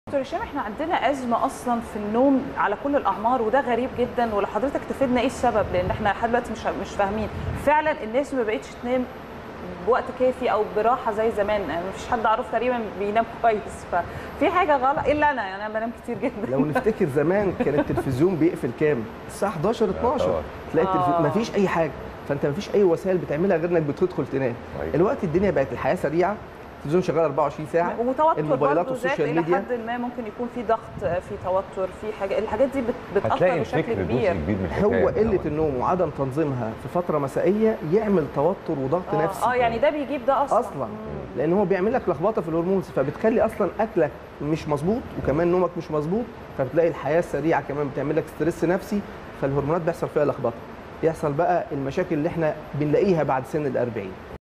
دكتور هشام احنا عندنا ازمه اصلا في النوم على كل الاعمار وده غريب جدا ولو حضرتك تفيدنا ايه السبب لان احنا لحد دلوقتي مش مش فاهمين فعلا الناس ما بقتش تنام بوقت كافي او براحه زي زمان يعني مفيش حد اعرف تقريبا بينام كويس ففي حاجه غلط الا انا يعني انا بنام كتير جدا لو نفتكر زمان كان التلفزيون بيقفل كام الساعه 11 12 طبعاً. تلاقي التلفزيون آه. مفيش اي حاجه فانت مفيش اي وسائل بتعملها غير انك بتدخل تنام أيوة. الوقت الدنيا بقت الحياه سريعه التلفزيون شغال 24 ساعه وتوتر الموبايلات برضه ذات والسوشيال الى ميديا حد ما ممكن يكون في ضغط في توتر في حاجه الحاجات دي بت- هتلاقي بتاثر بشكل الفكر جزء كبير كبير من هو الحكاية قله طبعاً. النوم وعدم تنظيمها في فتره مسائيه يعمل توتر وضغط اه, نفسي آه يعني ده بيجيب ده اصلا اصلا لان هو بيعمل لك لخبطه في الهرمونز فبتخلي اصلا اكلك مش مظبوط وكمان نومك مش مظبوط فبتلاقي الحياه السريعه كمان بتعمل لك ستريس نفسي فالهرمونات بيحصل فيها لخبطه يحصل بقى المشاكل اللي احنا بنلاقيها بعد سن ال 40